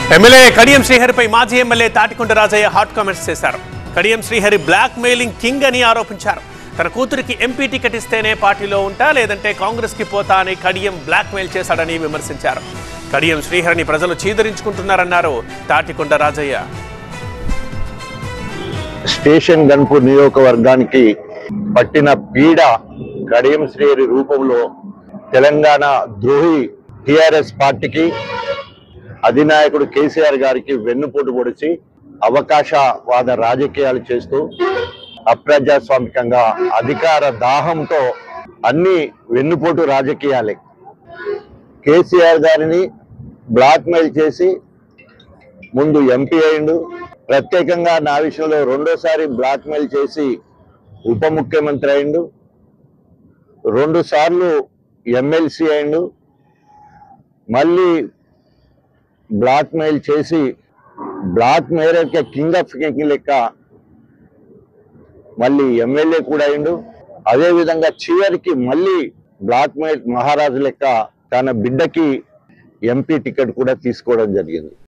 MLA Kadiyam శ్రీహరిపై మాజీ MLA Thatikonda Rajaiah hot comments చేశారు Kadiyam Srihari black mailing king అని ఆరోపించారు తన కూతురికి ఎంపీ టికెట్ ఇస్తేనే పార్టీలో ఉంటా లేదంటే కాంగ్రెస్ కి పోతా అని కడియం బ్లాక్ మెయిల్ చేశాడని విమర్శించారు కడియం శ్రీహరిని ప్రజలు చీదరించుకుంటున్నారన్నారు తాటికొండ రాజయ్య స్టేషన్ గన్పూర్ నియోజకవర్గానికి పట్టిన పీడ కడియం శ్రేరి రూపంలో తెలంగాణ ద్రోహి టిఆర్ఎస్ పార్టీకి అధినాయకుడు కేసీఆర్ గారికి వెన్నుపోటు పొడిచి అవకాశవాద రాజకీయాలు చేస్తూ అప్రజాస్వామికంగా అధికార దాహంతో అన్ని వెన్నుపోటు రాజకీయాలే కేసీఆర్ గారిని బ్లాక్మెయిల్ చేసి ముందు ఎంపీ అయిండు ప్రత్యేకంగా నా విషయంలో రెండోసారి బ్లాక్మెయిల్ చేసి ఉప ముఖ్యమంత్రి అయిండు రెండు సార్లు ఎమ్మెల్సీ అయిండు మళ్ళీ బ్లాక్మెయిల్ చేసి blackmail king of king లెక్క మళ్ళీ ఎమ్మెల్యే కూడా అయిండు అదే విధంగా చివరికి మళ్ళీ బ్లాక్ మెయిల్ మహారాజు లెక్క తన బిడ్డకి ఎంపీ టికెట్ కూడా తీసుకోవడం జరిగింది